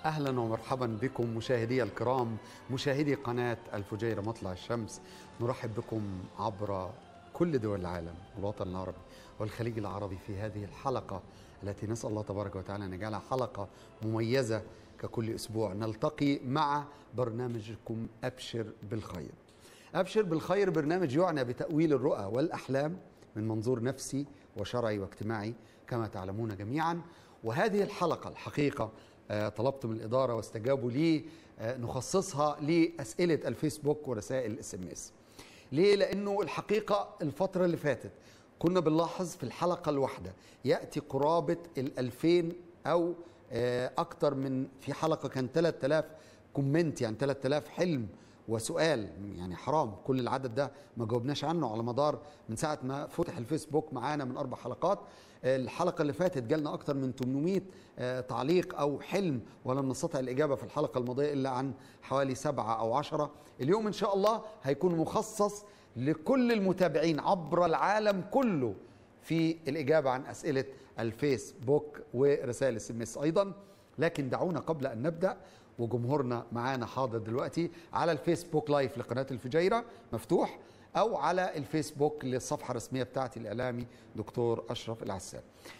اهلا ومرحبا بكم مشاهدي الكرام مشاهدي قناه الفجيره مطلع الشمس نرحب بكم عبر كل دول العالم والوطن العربي والخليج العربي في هذه الحلقه التي نسال الله تبارك وتعالى ان يجعلها حلقه مميزه ككل اسبوع نلتقي مع برنامجكم ابشر بالخير. ابشر بالخير برنامج يعنى بتاويل الرؤى والاحلام من منظور نفسي وشرعي واجتماعي كما تعلمون جميعا وهذه الحلقه الحقيقه طلبت من الإدارة واستجابوا لي نخصصها لأسئلة الفيسبوك ورسائل الاس ام اس ليه؟ لأنه الحقيقة الفترة اللي فاتت كنا بنلاحظ في الحلقة الواحدة يأتي قرابة ال 2000 أو أكتر من في حلقة كان 3000 كومنت يعني 3000 حلم وسؤال يعني حرام كل العدد ده ما جاوبناش عنه على مدار من ساعة ما فتح الفيسبوك معانا من أربع حلقات الحلقة اللي فاتت جالنا أكتر من 800 تعليق أو حلم ولم نستطع الإجابة في الحلقة الماضية إلا عن حوالي سبعة أو عشرة اليوم إن شاء الله هيكون مخصص لكل المتابعين عبر العالم كله في الإجابة عن أسئلة الفيسبوك ورسائل اس ام اس أيضا لكن دعونا قبل أن نبدأ وجمهورنا معانا حاضر دلوقتي على الفيسبوك لايف لقناة الفجيرة مفتوح او على الفيسبوك للصفحه الرسميه بتاعتي الاعلامي دكتور اشرف العسال.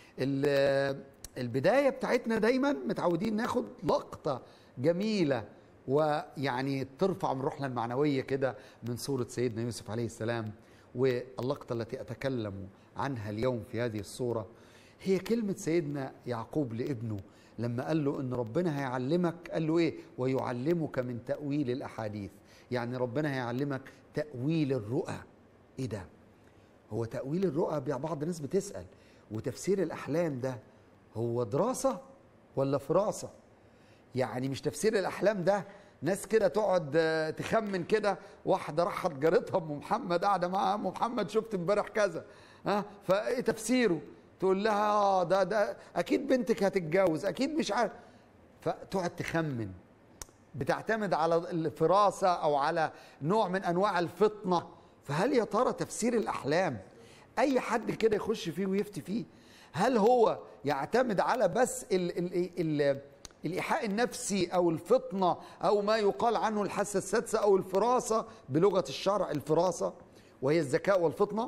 البدايه بتاعتنا دايما متعودين ناخد لقطه جميله ويعني ترفع من روحنا المعنويه كده من سوره سيدنا يوسف عليه السلام واللقطه التي اتكلم عنها اليوم في هذه الصوره هي كلمه سيدنا يعقوب لابنه لما قال له ان ربنا هيعلمك قال له ايه ويعلمك من تاويل الاحاديث يعني ربنا هيعلمك تأويل الرؤى ايه ده هو تأويل الرؤى بعض الناس بتسأل وتفسير الأحلام ده هو دراسة ولا فراسة يعني مش تفسير الأحلام ده ناس كده تقعد تخمن كده واحدة راحت جارتها أم محمد قاعدة مع أم محمد شفت امبارح كذا ها فايه تفسيره تقول لها اه ده ده اكيد بنتك هتتجوز اكيد مش عارف فتقعد تخمن بتعتمد على الفراسة أو على نوع من أنواع الفطنة فهل يا ترى تفسير الأحلام أي حد كده يخش فيه ويفتي فيه هل هو يعتمد على بس ال ال ال الإيحاء النفسي أو الفطنة أو ما يقال عنه الحاسة السادسة أو الفراسة بلغة الشرع الفراسة وهي الذكاء والفطنة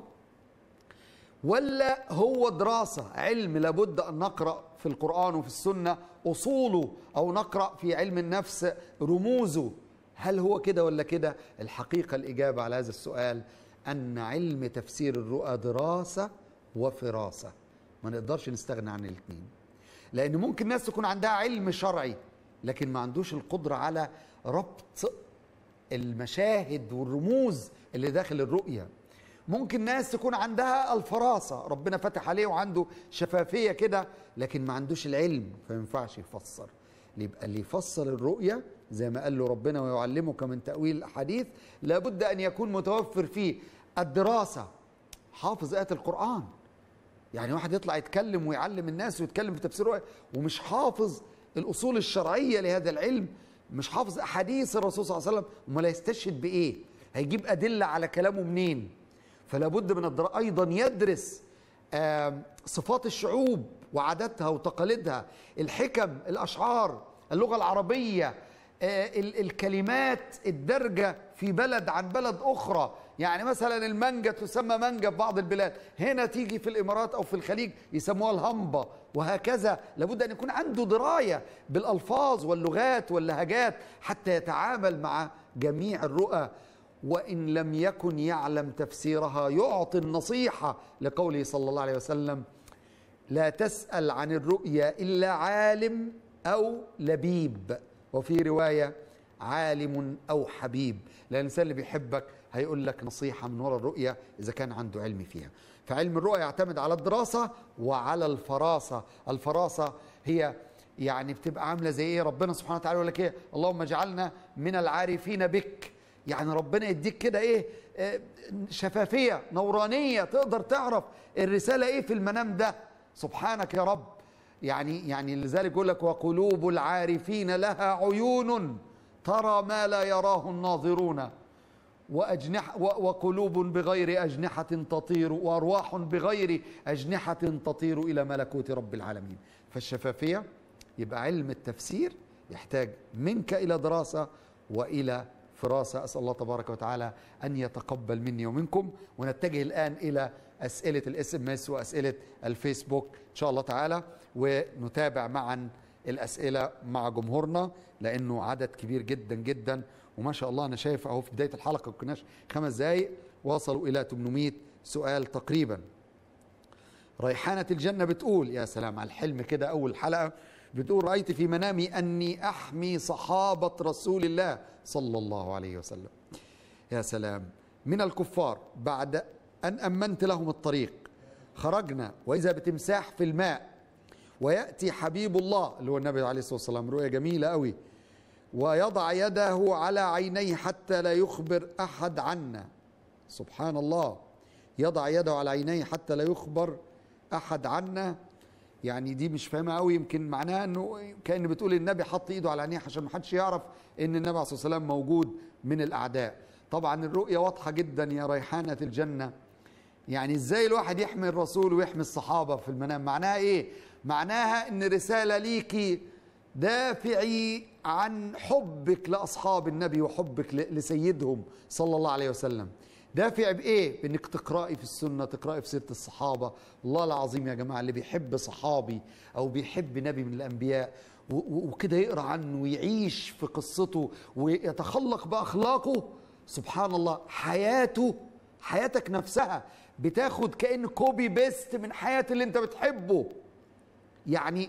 ولا هو دراسة علم لابد أن نقرأ في القرآن وفي السنة أصوله أو نقرأ في علم النفس رموزه هل هو كده ولا كده الحقيقة الإجابة على هذا السؤال أن علم تفسير الرؤى دراسة وفراسة ما نقدرش نستغنى عن الاثنين لأن ممكن ناس تكون عندها علم شرعي لكن ما عندوش القدرة على ربط المشاهد والرموز اللي داخل الرؤية ممكن ناس تكون عندها الفراسة ربنا فتح عليه وعنده شفافية كده لكن ما عندوش العلم فما ينفعش يفسر يبقى اللي يفسر الرؤية زي ما قال له ربنا ويعلمك من تأويل الأحاديث لابد أن يكون متوفر فيه الدراسة حافظ آيات القرآن يعني واحد يطلع يتكلم ويعلم الناس ويتكلم في تفسير الرؤية ومش حافظ الأصول الشرعية لهذا العلم مش حافظ أحاديث الرسول صلى الله عليه وسلم امال هيستشهد بإيه هيجيب أدلة على كلامه منين فلا بد من الدراسة أيضا يدرس صفات الشعوب وعاداتها وتقاليدها الحكم الأشعار اللغة العربية الكلمات الدرجة في بلد عن بلد أخرى يعني مثلا المانجا تسمى مانجا في بعض البلاد هنا تيجي في الإمارات أو في الخليج يسموها الهمبة وهكذا لابد أن يكون عنده دراية بالألفاظ واللغات واللهجات حتى يتعامل مع جميع الرؤى وإن لم يكن يعلم تفسيرها يعطي النصيحة لقوله صلى الله عليه وسلم لا تسأل عن الرؤيا إلا عالم أو لبيب وفي رواية عالم أو حبيب لأن الإنسان اللي بيحبك هيقول لك نصيحة من وراء الرؤيا إذا كان عنده علم فيها فعلم الرؤيا يعتمد على الدراسة وعلى الفراسة الفراسة هي يعني بتبقى عاملة زي إيه ربنا سبحانه وتعالى يقول لك إيه اللهم اجعلنا من العارفين بك يعني ربنا يديك كده ايه شفافيه نورانيه تقدر تعرف الرساله ايه في المنام ده سبحانك يا رب يعني يعني لذلك يقول لك وقلوب العارفين لها عيون ترى ما لا يراه الناظرون وأجنح وقلوب بغير أجنحة تطير وأرواح بغير أجنحة تطير إلى ملكوت رب العالمين فالشفافية يبقى علم التفسير يحتاج منك الى دراسه والى فراسه اسال الله تبارك وتعالى ان يتقبل مني ومنكم ونتجه الان الى اسئله الاس ام اس واسئله الفيسبوك ان شاء الله تعالى ونتابع معا الاسئله مع جمهورنا لانه عدد كبير جدا جدا وما شاء الله انا شايف اهو في بدايه الحلقه ما كناش خمس دقائق وصلوا الى 800 سؤال تقريبا ريحانه الجنه بتقول يا سلام على الحلم كده اول حلقه بتقول رايت في منامي اني احمي صحابه رسول الله صلى الله عليه وسلم يا سلام من الكفار بعد ان امنت لهم الطريق خرجنا واذا بتمساح في الماء وياتي حبيب الله اللي هو النبي عليه الصلاه والسلام رؤيه جميله قوي ويضع يده على عينيه حتى لا يخبر احد عنا سبحان الله يضع يده على عينيه حتى لا يخبر احد عنا يعني دي مش فاهمه قوي يمكن معناها انه كان بتقول النبي حط ايده على عينيه عشان ما حدش يعرف ان النبي عليه الصلاه والسلام موجود من الاعداء طبعا الرؤيه واضحه جدا يا ريحانه الجنه يعني ازاي الواحد يحمي الرسول ويحمي الصحابه في المنام معناها ايه معناها ان رساله ليكي دافعي عن حبك لاصحاب النبي وحبك لسيدهم صلى الله عليه وسلم دافع بايه بانك تقراي في السنه تقراي في سيره الصحابه الله العظيم يا جماعه اللي بيحب صحابي او بيحب نبي من الانبياء وكده يقرا عنه ويعيش في قصته ويتخلق باخلاقه سبحان الله حياته حياتك نفسها بتاخد كأن كوبي بيست من حياة اللي انت بتحبه يعني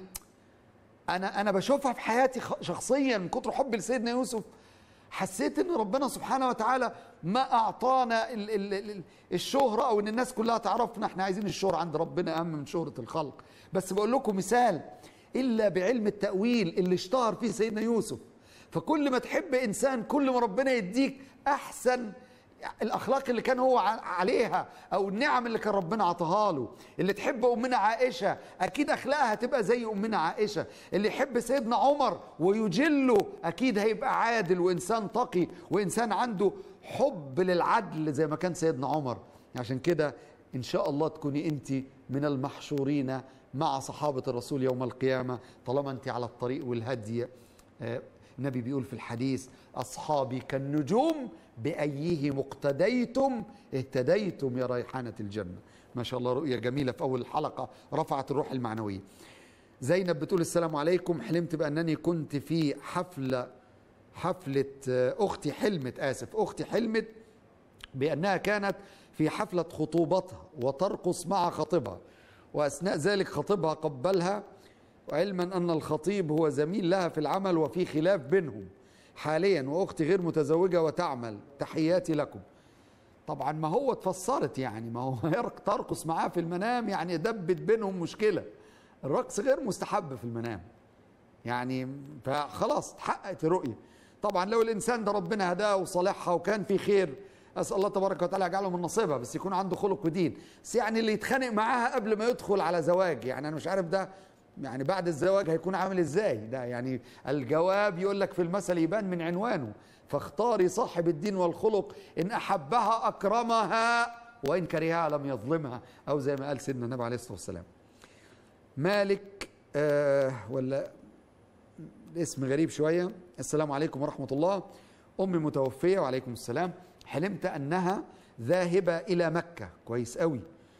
انا انا بشوفها في حياتي شخصيا من كتر حبي لسيدنا يوسف حسيت ان ربنا سبحانه وتعالى ما اعطانا ال ال ال الشهره او ان الناس كلها تعرفنا احنا عايزين الشهره عند ربنا اهم من شهره الخلق بس بقول لكم مثال الا بعلم التاويل اللي اشتهر فيه سيدنا يوسف فكل ما تحب انسان كل ما ربنا يديك احسن الاخلاق اللي كان هو عليها او النعم اللي كان ربنا عطاها له اللي تحب امنا عائشه اكيد اخلاقها هتبقى زي امنا عائشه اللي يحب سيدنا عمر ويجله اكيد هيبقى عادل وانسان تقي وانسان عنده حب للعدل زي ما كان سيدنا عمر عشان كده ان شاء الله تكوني انت من المحشورين مع صحابه الرسول يوم القيامه طالما انت على الطريق والهدي النبي بيقول في الحديث اصحابي كالنجوم بأيه مقتديتم اهتديتم يا ريحانة الجنة ما شاء الله رؤية جميلة في أول الحلقة رفعت الروح المعنوية زينب بتقول السلام عليكم حلمت بأنني كنت في حفلة حفلة أختي حلمت آسف أختي حلمت بأنها كانت في حفلة خطوبتها وترقص مع خطيبها وأثناء ذلك خطيبها قبلها وعلما أن الخطيب هو زميل لها في العمل وفي خلاف بينهم حاليا واختي غير متزوجه وتعمل تحياتي لكم طبعا ما هو اتفسرت يعني ما هو ترقص معاه في المنام يعني دبت بينهم مشكله الرقص غير مستحب في المنام يعني فخلاص اتحققت الرؤيه طبعا لو الانسان ده ربنا هداه وصالحها وكان في خير اسال الله تبارك وتعالى يجعله من نصيبها بس يكون عنده خلق ودين بس يعني اللي يتخانق معاها قبل ما يدخل على زواج يعني انا مش عارف ده يعني بعد الزواج هيكون عامل ازاي ده يعني الجواب يقول لك في المثل يبان من عنوانه فاختاري صاحب الدين والخلق ان احبها اكرمها وان كرهها لم يظلمها او زي ما قال سيدنا النبي عليه الصلاه والسلام مالك آه ولا اسم غريب شويه السلام عليكم ورحمه الله امي متوفيه وعليكم السلام حلمت انها ذاهبه الى مكه كويس قوي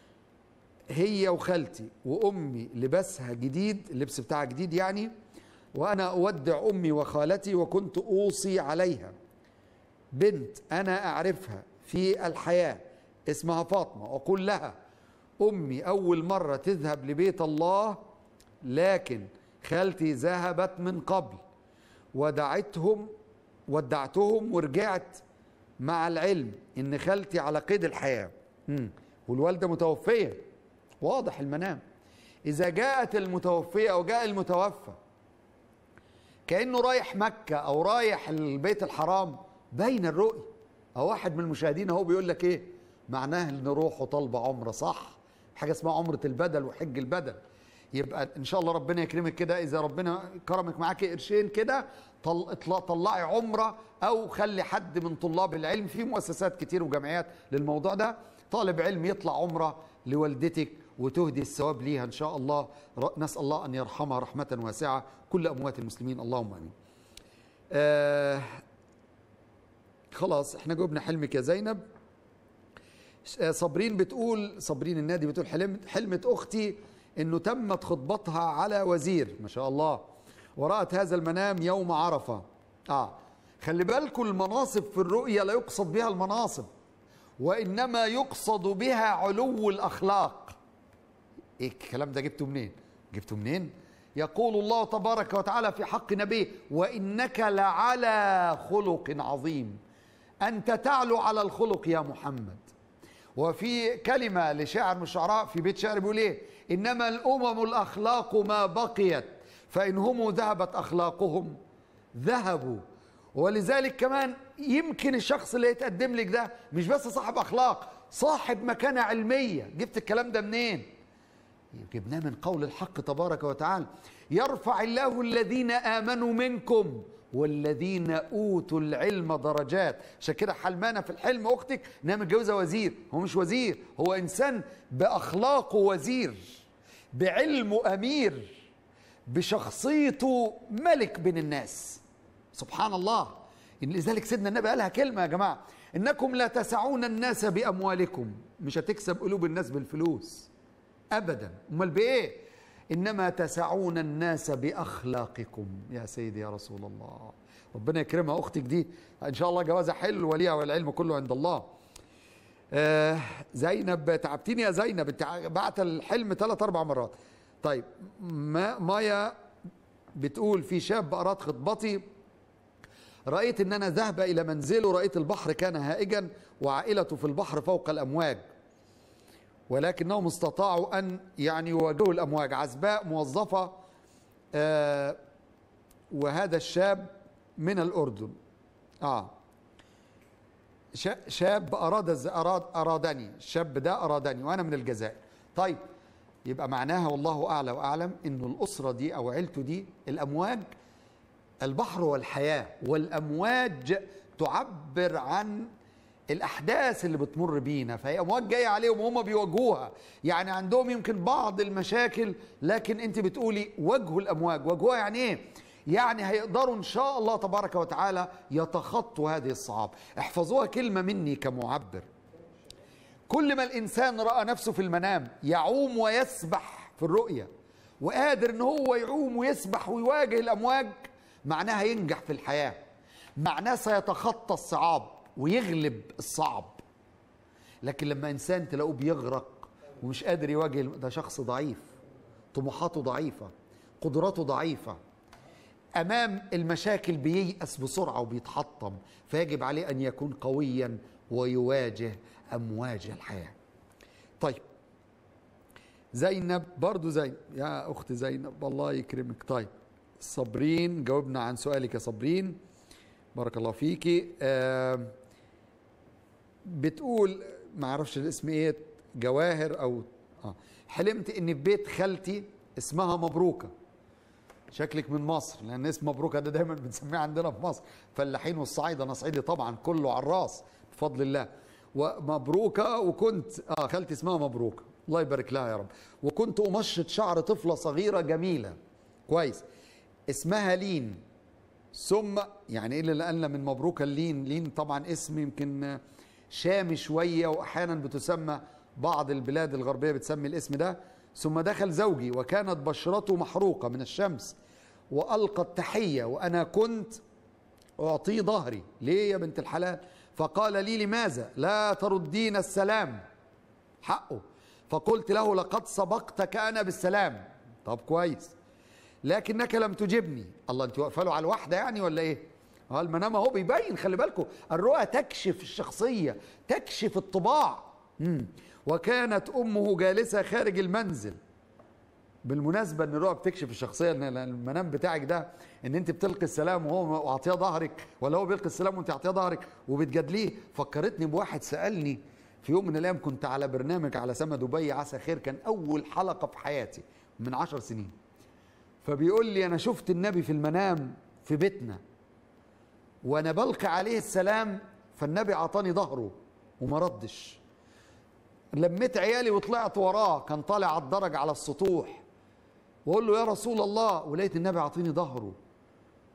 هي وخالتي وامي لباسها جديد اللبس بتاعها جديد يعني وانا اودع امي وخالتي وكنت اوصي عليها بنت انا اعرفها في الحياه اسمها فاطمه واقول لها امي اول مره تذهب لبيت الله لكن خالتي ذهبت من قبل ودعتهم ودعتهم ورجعت مع العلم ان خالتي على قيد الحياه والوالده متوفيه واضح المنام إذا جاءت المتوفية أو جاء المتوفى كأنه رايح مكة أو رايح البيت الحرام بين الرؤية أو واحد من المشاهدين أهو بيقول لك إيه معناه إن روحه طالبة عمرة صح حاجة اسمها عمرة البدل وحج البدل يبقى إن شاء الله ربنا يكرمك كده إذا ربنا كرمك معاك قرشين كده طل... طلعي عمرة أو خلي حد من طلاب العلم في مؤسسات كتير وجمعيات للموضوع ده طالب علم يطلع عمرة لوالدتك وتهدي الثواب ليها ان شاء الله نسال الله ان يرحمها رحمه واسعه كل اموات المسلمين اللهم امين آه خلاص احنا جاوبنا حلمك يا زينب آه، صابرين بتقول صابرين النادي بتقول حلمت حلمت اختي انه تمت خطبتها على وزير ما شاء الله ورأت هذا المنام يوم عرفة اه خلي بالكم المناصب في الرؤيا لا يقصد بها المناصب وانما يقصد بها علو الاخلاق ايه الكلام ده جبته منين جبته منين يقول الله تبارك وتعالى في حق نبيه وانك لعلى خلق عظيم انت تعلو على الخلق يا محمد وفي كلمه لشاعر من الشعراء في بيت شعر بيقول ايه انما الامم الاخلاق ما بقيت فان هم ذهبت اخلاقهم ذهبوا ولذلك كمان يمكن الشخص اللي يتقدم لك ده مش بس صاحب اخلاق صاحب مكانه علميه جبت الكلام ده منين جبناه من قول الحق تبارك وتعالى يرفع الله الذين امنوا منكم والذين اوتوا العلم درجات عشان كده حلمانه في الحلم اختك انها متجوزه وزير هو مش وزير هو انسان باخلاقه وزير بعلمه امير بشخصيته ملك بين الناس سبحان الله إن لذلك سيدنا النبي قالها كلمه يا جماعه انكم لا تسعون الناس باموالكم مش هتكسب قلوب الناس بالفلوس ابدا امال بايه انما تسعون الناس باخلاقكم يا سيدي يا رسول الله ربنا يكرمها اختك دي ان شاء الله جوازها حلو وليها والعلم كله عند الله آه زينب تعبتيني يا زينب انت بعت الحلم ثلاث اربع مرات طيب ما مايا بتقول في شاب اراد خطبتي رايت ان انا ذهب الى منزله رايت البحر كان هائجا وعائلته في البحر فوق الامواج ولكنهم استطاعوا ان يعني يواجهوا الامواج عزباء موظفه آه وهذا الشاب من الاردن اه شا- شاب اراد الز- اراد ارادني الشاب ده ارادني وانا من الجزائر طيب يبقى معناها والله اعلى واعلم انه الاسره دي او عيلته دي الامواج البحر والحياه والامواج تعبر عن الاحداث اللي بتمر بينا فهي امواج جايه عليهم وهم بيواجهوها يعني عندهم يمكن بعض المشاكل لكن انت بتقولي واجهوا الامواج واجهوها يعني ايه يعني هيقدروا ان شاء الله تبارك وتعالى يتخطوا هذه الصعاب احفظوها كلمه مني كمعبر كل ما الانسان راى نفسه في المنام يعوم ويسبح في الرؤيه وقادر ان هو يعوم ويسبح ويواجه الامواج معناها ينجح في الحياه معناه سيتخطى الصعاب ويغلب الصعب لكن لما انسان تلاقوه بيغرق ومش قادر يواجه ده شخص ضعيف طموحاته ضعيفه قدراته ضعيفه امام المشاكل بييأس بسرعه وبيتحطم فيجب عليه ان يكون قويا ويواجه امواج الحياه. طيب زينب برضو زينب يا اخت زينب الله يكرمك طيب صابرين جاوبنا عن سؤالك يا صابرين بارك الله فيكي آه بتقول ما اعرفش الاسم ايه جواهر او اه حلمت ان في بيت خالتي اسمها مبروكه شكلك من مصر لان اسم مبروكه ده دايما بنسميه عندنا في مصر فلاحين والصعايده انا صعيدي طبعا كله على الراس بفضل الله ومبروكه وكنت اه خالتي اسمها مبروكه الله يبارك لها يا رب وكنت امشط شعر طفله صغيره جميله كويس اسمها لين ثم يعني ايه اللي قالنا من مبروكه اللين لين طبعا اسم يمكن شامي شويه واحيانا بتسمى بعض البلاد الغربيه بتسمي الاسم ده ثم دخل زوجي وكانت بشرته محروقه من الشمس والقى التحيه وانا كنت اعطيه ظهري ليه يا بنت الحلال فقال لي لماذا لا تردين السلام حقه فقلت له لقد سبقتك انا بالسلام طب كويس لكنك لم تجبني الله انت واقفه له على الواحده يعني ولا ايه اه المنام اهو بيبين خلي بالكم الرؤى تكشف الشخصيه تكشف الطباع مم. وكانت امه جالسه خارج المنزل بالمناسبه ان الرؤى بتكشف الشخصيه ان المنام بتاعك ده ان انت بتلقي السلام وهو وعطيه ظهرك ولا هو بيلقي السلام وانت عطيه ظهرك وبتجادليه فكرتني بواحد سالني في يوم من الايام كنت على برنامج على سما دبي عسى خير كان اول حلقه في حياتي من عشر سنين فبيقول لي انا شفت النبي في المنام في بيتنا وانا بلقي عليه السلام فالنبي عطاني ظهره وما ردش لميت عيالي وطلعت وراه كان طالع على الدرج على السطوح واقول له يا رسول الله ولقيت النبي عاطيني ظهره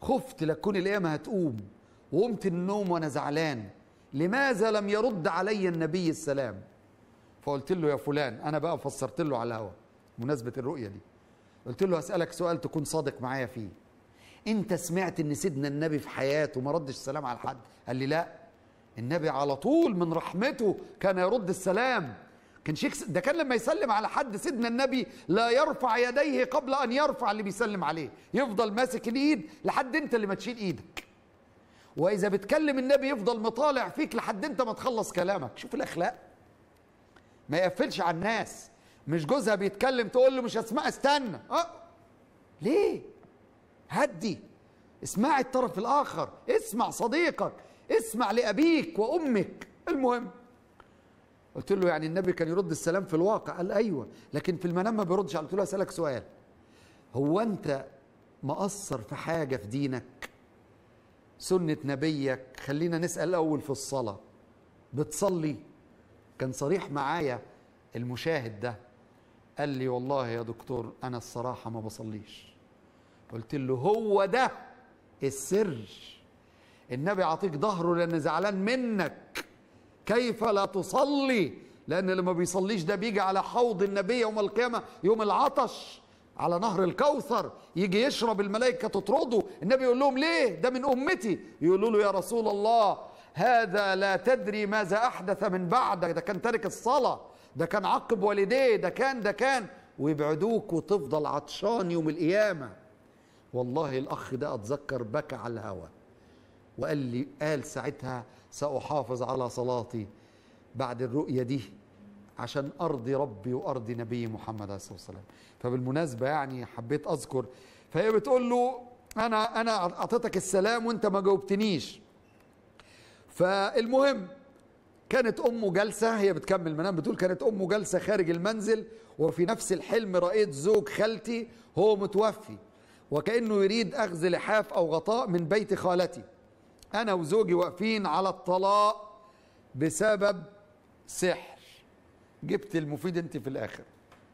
خفت لكون القيامة هتقوم وقمت النوم وأنا زعلان لماذا لم يرد علي النبي السلام فقلت له يا فلان أنا بقى فسرت له على الهوا مناسبة الرؤية دي قلت له أسألك سؤال تكون صادق معايا فيه أنت سمعت إن سيدنا النبي في حياته ما ردش السلام على حد قال لي لا النبي على طول من رحمته كان يرد السلام كان شيخ ده كان لما يسلم على حد سيدنا النبي لا يرفع يديه قبل ان يرفع اللي بيسلم عليه يفضل ماسك الايد لحد انت اللي ما تشيل ايدك واذا بتكلم النبي يفضل مطالع فيك لحد انت ما تخلص كلامك شوف الاخلاق ما يقفلش على الناس مش جوزها بيتكلم تقول له مش هسمع استنى أه. ليه هدي اسمع الطرف الاخر اسمع صديقك اسمع لابيك وامك المهم قلت له يعني النبي كان يرد السلام في الواقع قال ايوه لكن في المنام ما بيردش قلت له اسالك سؤال هو انت مقصر في حاجه في دينك سنه نبيك خلينا نسال الاول في الصلاه بتصلي كان صريح معايا المشاهد ده قال لي والله يا دكتور انا الصراحه ما بصليش قلت له هو ده السر النبي عطيك ظهره لان زعلان منك كيف لا تصلي لان اللي ما بيصليش ده بيجي على حوض النبي يوم القيامه يوم العطش على نهر الكوثر يجي يشرب الملائكه تطرده النبي يقول لهم ليه ده من امتي يقولوا له يا رسول الله هذا لا تدري ماذا احدث من بعدك ده كان تارك الصلاه ده كان عقب والديه ده كان ده كان ويبعدوك وتفضل عطشان يوم القيامه والله الاخ ده اتذكر بكى على الهوى وقال لي قال ساعتها ساحافظ على صلاتي بعد الرؤيه دي عشان ارضي ربي وارضي نبي محمد عليه الصلاه والسلام فبالمناسبه يعني حبيت اذكر فهي بتقول له انا انا اعطيتك السلام وانت ما جاوبتنيش فالمهم كانت امه جالسه هي بتكمل منام بتقول كانت امه جالسه خارج المنزل وفي نفس الحلم رايت زوج خالتي هو متوفي وكانه يريد اخذ لحاف او غطاء من بيت خالتي انا وزوجي واقفين على الطلاق بسبب سحر جبت المفيد انت في الاخر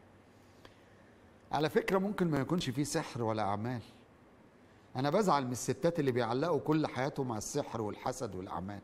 على فكره ممكن ما يكونش فيه سحر ولا اعمال انا بزعل من الستات اللي بيعلقوا كل حياتهم على السحر والحسد والاعمال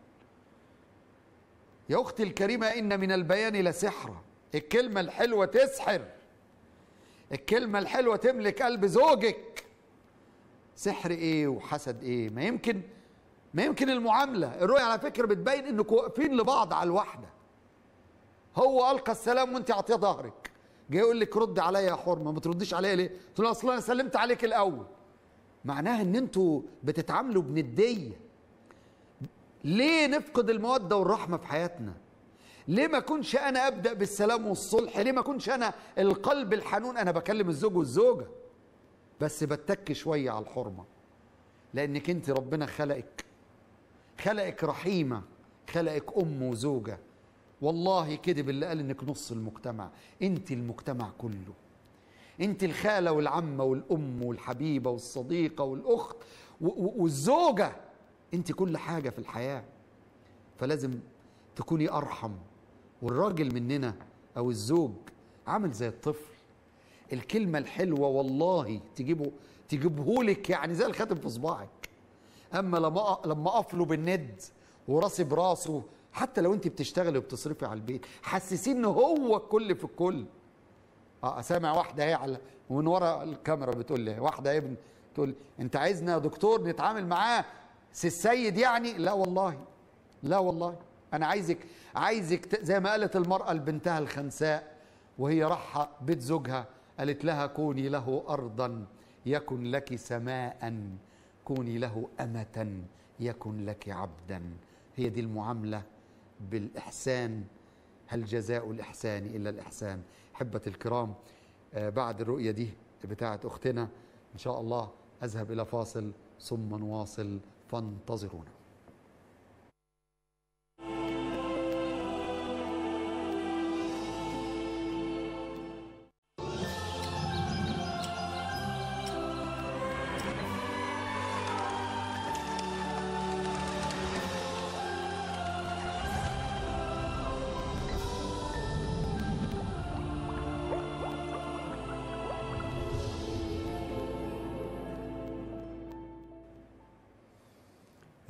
يا اختي الكريمه ان من البيان لسحرا الكلمه الحلوه تسحر الكلمه الحلوه تملك قلب زوجك سحر ايه وحسد ايه ما يمكن ما يمكن المعامله الرؤيا على فكره بتبين انكم واقفين لبعض على الواحده هو القى السلام وانت عطيه ظهرك جاي يقول لك رد عليا يا حرمه ما ترديش عليا ليه؟ قلت له اصل انا سلمت عليك الاول معناها ان انتوا بتتعاملوا بنديه ليه نفقد الموده والرحمه في حياتنا؟ ليه ما اكونش انا ابدا بالسلام والصلح؟ ليه ما اكونش انا القلب الحنون انا بكلم الزوج والزوجه بس بتك شويه على الحرمه لانك انت ربنا خلقك خلقك رحيمه خلقك ام وزوجه والله كذب اللي قال انك نص المجتمع انت المجتمع كله انت الخاله والعمه والام والحبيبه والصديقه والاخت والزوجه انت كل حاجه في الحياه فلازم تكوني ارحم والراجل مننا او الزوج عامل زي الطفل الكلمه الحلوه والله تجيبه تجيبهولك يعني زي الخاتم في صباعك اما لما لما اقف له بالند وراسي براسه حتى لو انت بتشتغلي وبتصرفي على البيت حسسيه ان هو الكل في الكل اه سامع واحده اهي على ومن ورا الكاميرا بتقول لي واحده يا ابن تقول انت عايزنا يا دكتور نتعامل معاه سي السيد يعني لا والله لا والله انا عايزك عايزك زي ما قالت المراه لبنتها الخنساء وهي راحه بيت زوجها قالت لها كوني له ارضا يكن لك سماء كوني له امه يكن لك عبدا هي دي المعامله بالإحسان هل جزاء الإحسان إلا الإحسان حبة الكرام بعد الرؤية دي بتاعة أختنا إن شاء الله أذهب إلى فاصل ثم نواصل فانتظرونا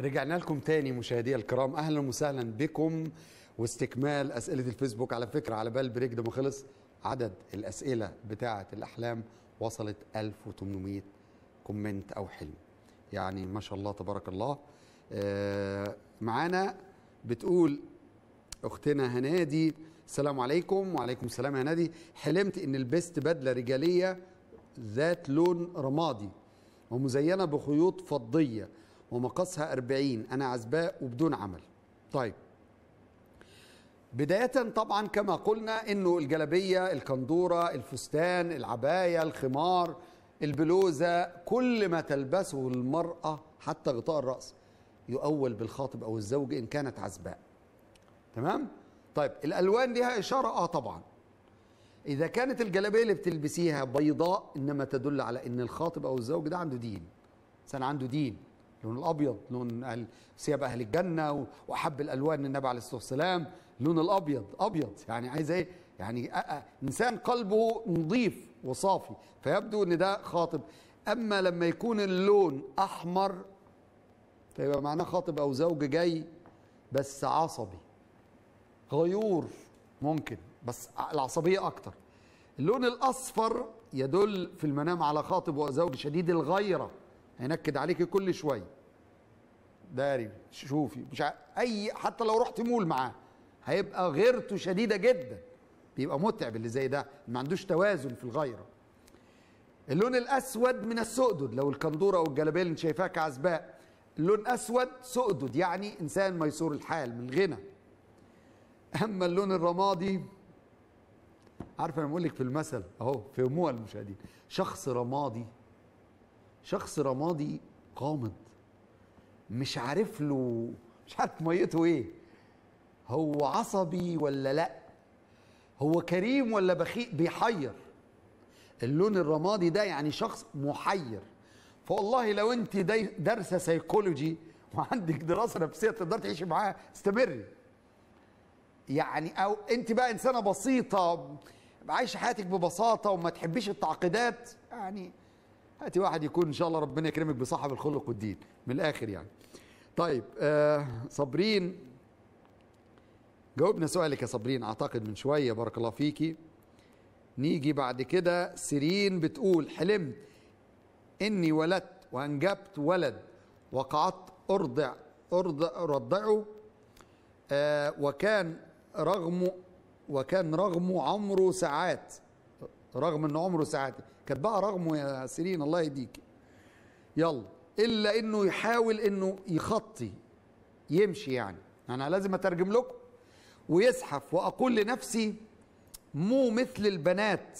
رجعنا لكم تاني مشاهدي الكرام اهلا وسهلا بكم واستكمال اسئله الفيسبوك على فكره على بال بريك ده ما خلص عدد الاسئله بتاعه الاحلام وصلت 1800 كومنت او حلم يعني ما شاء الله تبارك الله آه معانا بتقول اختنا هنادي السلام عليكم وعليكم السلام يا هنادي حلمت ان لبست بدله رجاليه ذات لون رمادي ومزينه بخيوط فضيه ومقاسها 40 انا عزباء وبدون عمل طيب بداية طبعا كما قلنا انه الجلبية الكندورة الفستان العباية الخمار البلوزة كل ما تلبسه المرأة حتى غطاء الرأس يؤول بالخاطب او الزوج ان كانت عزباء تمام طيب الالوان ليها اشاره اه طبعا اذا كانت الجلابيه اللي بتلبسيها بيضاء انما تدل على ان الخاطب او الزوج ده عنده دين انسان عنده دين لون الابيض لون أهل ثياب اهل الجنه واحب الالوان النبي عليه الصلاه والسلام لون الابيض ابيض يعني عايز ايه يعني أه انسان قلبه نظيف وصافي فيبدو ان ده خاطب اما لما يكون اللون احمر فيبقى معناه خاطب او زوج جاي بس عصبي غيور ممكن بس العصبيه اكتر اللون الاصفر يدل في المنام على خاطب وزوج شديد الغيره هينكد عليك كل شويه داري شوفي مش ع... اي حتى لو رحت مول معاه هيبقى غيرته شديده جدا بيبقى متعب اللي زي ده ما عندوش توازن في الغيره اللون الاسود من السؤدد لو الكندوره او الجلابيه اللي انت شايفاها كعزباء اللون اسود سؤدد يعني انسان ميسور الحال من غنى اما اللون الرمادي عارف انا بقول لك في المثل اهو في اموها المشاهدين شخص رمادي شخص رمادي قامض مش عارف له مش عارف ميته ايه هو عصبي ولا لا هو كريم ولا بخيل بيحير اللون الرمادي ده يعني شخص محير فوالله لو انت دارسه سيكولوجي وعندك دراسه نفسيه تقدر تعيشي معاه استمري يعني او انت بقى انسانه بسيطه عايشه حياتك ببساطه وما تحبيش التعقيدات يعني هاتي واحد يكون ان شاء الله ربنا يكرمك بصاحب الخلق والدين من الاخر يعني طيب آه صابرين جاوبنا سؤالك يا صابرين اعتقد من شويه بارك الله فيكي نيجي بعد كده سيرين بتقول حلمت اني ولدت وانجبت ولد وقعدت ارضع ارضع رضعه آه وكان رغم وكان رغمه عمره ساعات رغم ان عمره ساعات كانت بقى رغمه يا سيرين الله يهديك يلا الا انه يحاول انه يخطي يمشي يعني انا لازم اترجم لكم ويزحف واقول لنفسي مو مثل البنات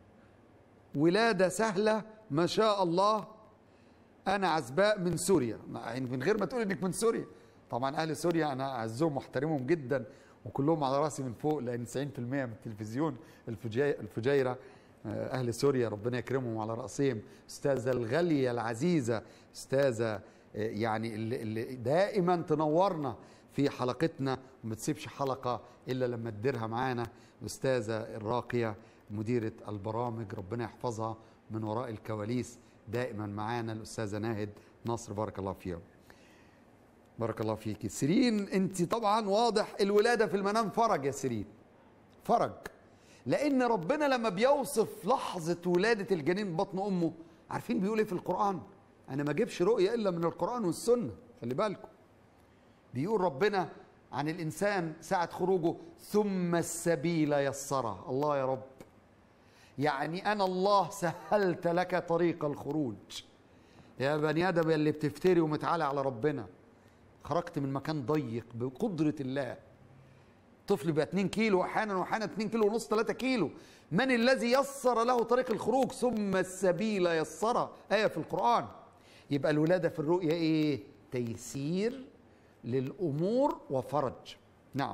ولاده سهله ما شاء الله انا عزباء من سوريا يعني من غير ما تقول انك من سوريا طبعا اهل سوريا انا اعزهم واحترمهم جدا وكلهم على راسي من فوق لان 90% من التلفزيون الفجيره اهل سوريا ربنا يكرمهم على راسهم استاذه الغاليه العزيزه استاذه يعني اللي دائما تنورنا في حلقتنا وما تسيبش حلقه الا لما تديرها معانا الاستاذه الراقيه مديره البرامج ربنا يحفظها من وراء الكواليس دائما معانا الاستاذه ناهد نصر بارك الله فيها بارك الله فيك سيرين انت طبعا واضح الولاده في المنام فرج يا سيرين فرج لان ربنا لما بيوصف لحظه ولاده الجنين بطن امه عارفين بيقول ايه في القران انا ما اجيبش رؤيه الا من القران والسنه خلي بالكم بيقول ربنا عن الانسان ساعه خروجه ثم السبيل يسره الله يا رب يعني انا الله سهلت لك طريق الخروج يا بني ادم اللي بتفتري ومتعالى على ربنا خرجت من مكان ضيق بقدره الله طفل بقى 2 كيلو احيانا واحيانا 2 كيلو ونص 3 كيلو من الذي يسر له طريق الخروج ثم السبيل يسر ايه في القران يبقى الولاده في الرؤيا ايه تيسير للامور وفرج نعم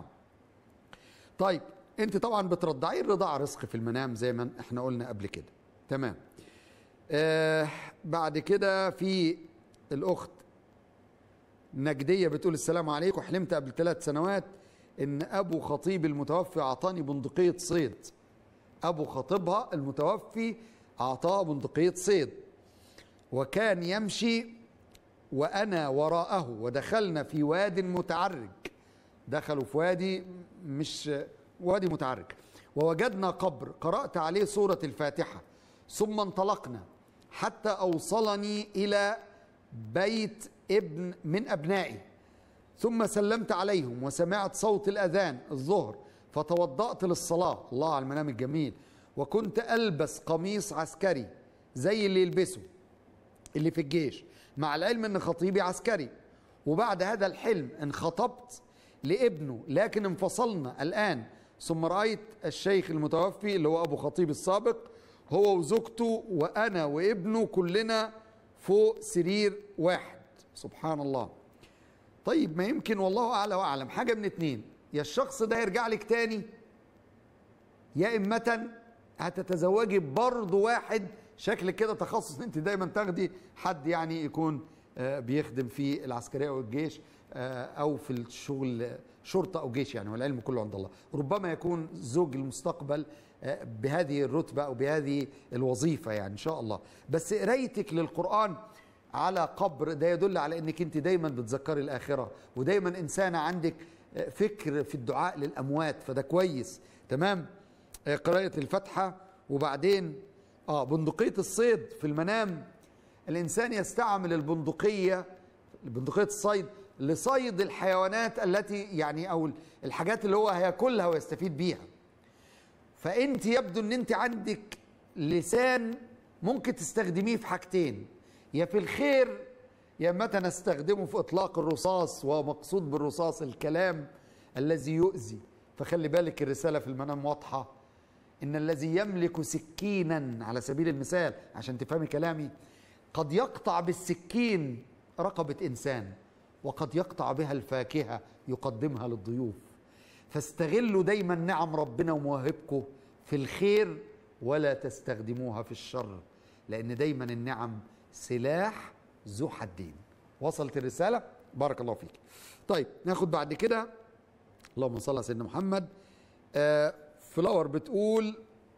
طيب انت طبعا بترضعي الرضاعه رزق في المنام زي ما احنا قلنا قبل كده تمام آه بعد كده في الاخت نجديه بتقول السلام عليكم حلمت قبل ثلاث سنوات ان ابو خطيب المتوفي اعطاني بندقيه صيد ابو خطيبها المتوفي اعطاه بندقيه صيد وكان يمشي وأنا وراءه ودخلنا في واد متعرج دخلوا في وادي مش وادي متعرج ووجدنا قبر قرأت عليه سورة الفاتحة ثم انطلقنا حتى أوصلني إلى بيت ابن من أبنائي ثم سلمت عليهم وسمعت صوت الأذان الظهر فتوضأت للصلاة الله على المنام الجميل وكنت ألبس قميص عسكري زي اللي يلبسه اللي في الجيش مع العلم ان خطيبي عسكري وبعد هذا الحلم انخطبت لابنه لكن انفصلنا الآن ثم رأيت الشيخ المتوفي اللي هو أبو خطيب السابق هو وزوجته وأنا وابنه كلنا فوق سرير واحد سبحان الله طيب ما يمكن والله أعلى وأعلم حاجة من اتنين يا الشخص ده يرجع لك تاني يا إمة هتتزوجي برضه واحد شكل كده تخصص انت دايما تاخدي حد يعني يكون آه، بيخدم في العسكريه او الجيش آه، او في الشغل شرطه او جيش يعني والعلم كله عند الله ربما يكون زوج المستقبل آه، بهذه الرتبه او بهذه الوظيفه يعني ان شاء الله بس قرايتك للقران على قبر ده يدل على انك انت دايما بتذكري الاخره ودايما انسانه عندك فكر في الدعاء للاموات فده كويس تمام قراءه الفاتحه وبعدين اه بندقيه الصيد في المنام الانسان يستعمل البندقيه بندقيه الصيد لصيد الحيوانات التي يعني او الحاجات اللي هو هياكلها ويستفيد بيها فانت يبدو ان انت عندك لسان ممكن تستخدميه في حاجتين يا في الخير يا متى نستخدمه في اطلاق الرصاص ومقصود بالرصاص الكلام الذي يؤذي فخلي بالك الرساله في المنام واضحه ان الذي يملك سكينا على سبيل المثال عشان تفهمي كلامي قد يقطع بالسكين رقبه انسان وقد يقطع بها الفاكهه يقدمها للضيوف فاستغلوا دايما نعم ربنا ومواهبكم في الخير ولا تستخدموها في الشر لان دايما النعم سلاح ذو حدين وصلت الرساله بارك الله فيك طيب ناخد بعد كده اللهم صل على سيدنا محمد آه فلاور بتقول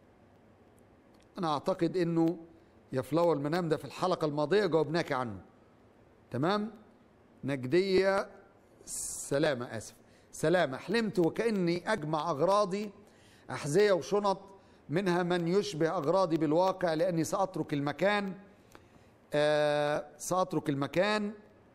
انا اعتقد انه يا فلاور المنام ده في الحلقه الماضيه جاوبناك عنه تمام نجديه سلامه اسف سلامه حلمت وكاني اجمع اغراضي احذيه وشنط منها من يشبه اغراضي بالواقع لاني ساترك المكان آه ساترك المكان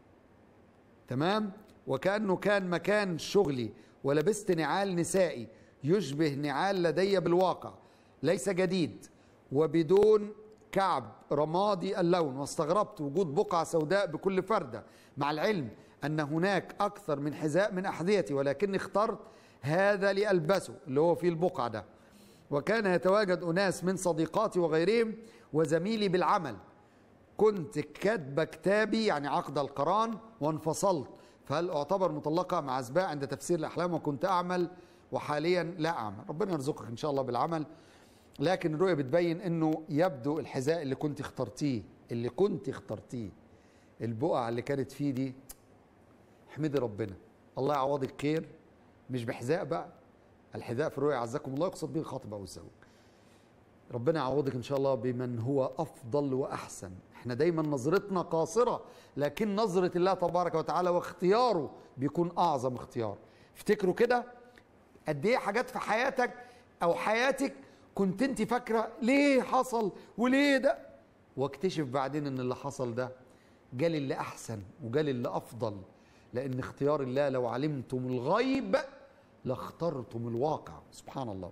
تمام وكانه كان مكان شغلي ولبست نعال نسائي يشبه نعال لدي بالواقع ليس جديد وبدون كعب رمادي اللون واستغربت وجود بقعة سوداء بكل فردة مع العلم أن هناك أكثر من حذاء من أحذيتي ولكني اخترت هذا لألبسه اللي هو فيه البقعة ده وكان يتواجد أناس من صديقاتي وغيرهم وزميلي بالعمل كنت كاتبة كتابي يعني عقد القران وانفصلت فهل أعتبر مطلقة مع أسباء عند تفسير الأحلام وكنت أعمل وحاليا لا أعمل ربنا يرزقك إن شاء الله بالعمل لكن الرؤية بتبين أنه يبدو الحذاء اللي كنت اخترتيه اللي كنت اخترتيه البقع اللي كانت فيه دي احمدي ربنا الله يعوضك خير مش بحذاء بقى الحذاء في الرؤيا عزكم الله يقصد به الخاطب او الزوج ربنا يعوضك ان شاء الله بمن هو افضل واحسن احنا دايما نظرتنا قاصره لكن نظره الله تبارك وتعالى واختياره بيكون اعظم اختيار افتكروا كده قد ايه حاجات في حياتك او حياتك كنت انت فاكره ليه حصل وليه ده واكتشف بعدين ان اللي حصل ده جالي اللي احسن وجالي اللي افضل لان اختيار الله لو علمتم الغيب لاخترتم الواقع سبحان الله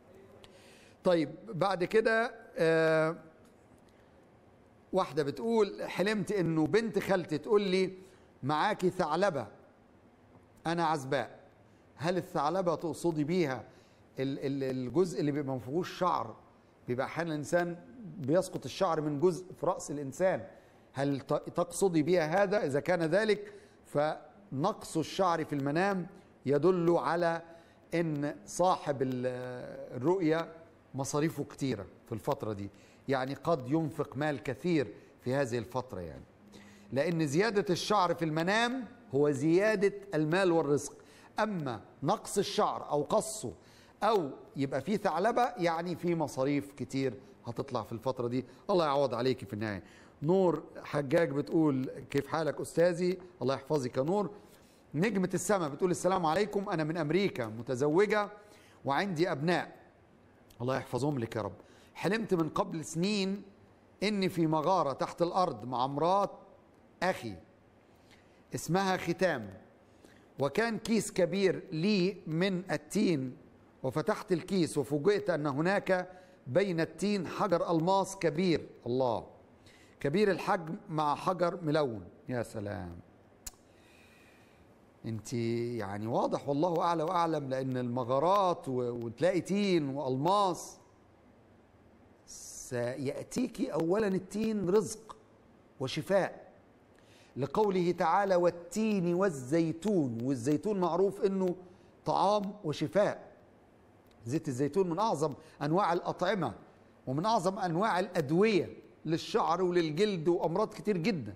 طيب بعد كده آه واحده بتقول حلمت انه بنت خالتي تقول لي معاكي ثعلبه انا عزباء هل الثعلبه تقصدي بيها الجزء اللي بيبقى ما فيهوش شعر بيبقى احيانا الانسان بيسقط الشعر من جزء في راس الانسان هل تقصدي بها هذا اذا كان ذلك فنقص الشعر في المنام يدل على ان صاحب الرؤيه مصاريفه كتيره في الفتره دي يعني قد ينفق مال كثير في هذه الفتره يعني لان زياده الشعر في المنام هو زياده المال والرزق اما نقص الشعر او قصه او يبقى في ثعلبه يعني في مصاريف كتير هتطلع في الفتره دي الله يعوض عليك في النهايه نور حجاج بتقول كيف حالك أستاذي الله يحفظك يا نور نجمة السماء بتقول السلام عليكم أنا من أمريكا متزوجة وعندي أبناء الله يحفظهم لك يا رب حلمت من قبل سنين إني في مغارة تحت الأرض مع مرات أخي اسمها ختام وكان كيس كبير لي من التين وفتحت الكيس وفوجئت أن هناك بين التين حجر ألماس كبير الله كبير الحجم مع حجر ملون يا سلام انت يعني واضح والله اعلى واعلم لان المغارات و- وتلاقي تين والماس سياتيك اولا التين رزق وشفاء لقوله تعالى والتين والزيتون والزيتون معروف انه طعام وشفاء زيت الزيتون من اعظم انواع الاطعمه ومن اعظم انواع الادويه للشعر وللجلد وامراض كتير جدا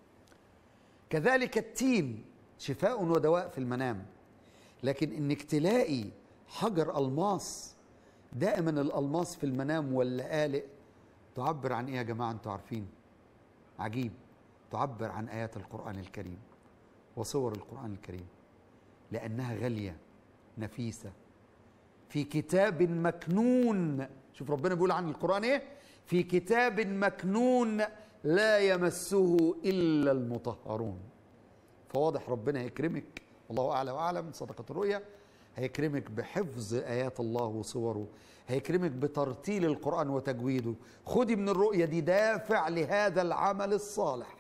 كذلك التين شفاء ودواء في المنام لكن انك تلاقي حجر الماس دائما الالماس في المنام ولا قالق تعبر عن ايه يا جماعه انتوا عارفين عجيب تعبر عن ايات القران الكريم وصور القران الكريم لانها غاليه نفيسه في كتاب مكنون شوف ربنا بيقول عن القرآن ايه في كتاب مكنون لا يمسه إلا المطهرون فواضح ربنا هيكرمك والله أعلى وأعلم صدقة الرؤيا هيكرمك بحفظ آيات الله وصوره هيكرمك بترتيل القرآن وتجويده خدي من الرؤية دي دافع لهذا العمل الصالح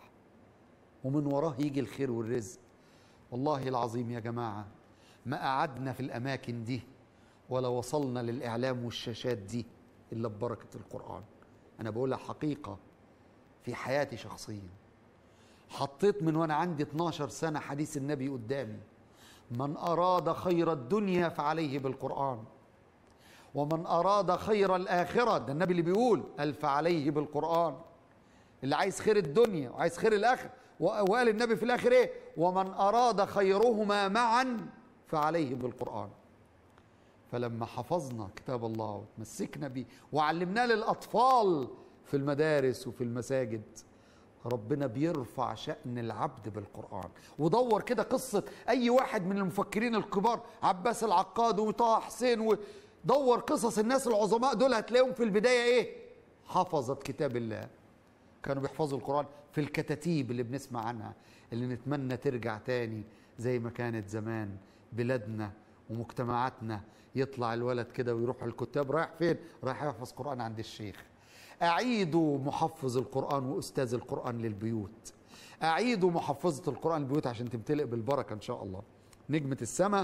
ومن وراه يجي الخير والرزق والله العظيم يا جماعة ما قعدنا في الأماكن دي ولا وصلنا للإعلام والشاشات دي إلا ببركة القرآن أنا بقولها حقيقة في حياتي شخصيا حطيت من وأنا عندي 12 سنة حديث النبي قدامي من أراد خير الدنيا فعليه بالقرآن ومن أراد خير الآخرة ده النبي اللي بيقول قال فعليه بالقرآن اللي عايز خير الدنيا وعايز خير الآخرة وقال النبي في الآخر إيه ومن أراد خيرهما معا فعليه بالقرآن فلما حفظنا كتاب الله وتمسكنا بيه وعلمناه للأطفال في المدارس وفي المساجد ربنا بيرفع شأن العبد بالقرآن ودور كده قصة أي واحد من المفكرين الكبار عباس العقاد وطه حسين ودور قصص الناس العظماء دول هتلاقيهم في البداية إيه حفظت كتاب الله كانوا بيحفظوا القرآن في الكتاتيب اللي بنسمع عنها اللي نتمنى ترجع تاني زي ما كانت زمان بلادنا ومجتمعاتنا يطلع الولد كده ويروح الكتاب رايح فين رايح يحفظ قرآن عند الشيخ أعيدوا محفظ القرآن وأستاذ القرآن للبيوت أعيدوا محفظة القرآن للبيوت عشان تمتلئ بالبركة إن شاء الله نجمة السماء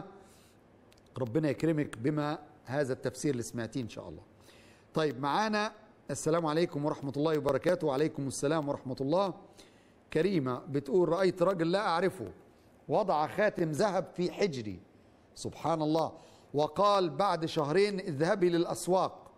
ربنا يكرمك بما هذا التفسير اللي سمعتيه إن شاء الله طيب معانا السلام عليكم ورحمة الله وبركاته وعليكم السلام ورحمة الله كريمة بتقول رأيت رجل لا أعرفه وضع خاتم ذهب في حجري سبحان الله وقال بعد شهرين اذهبي للأسواق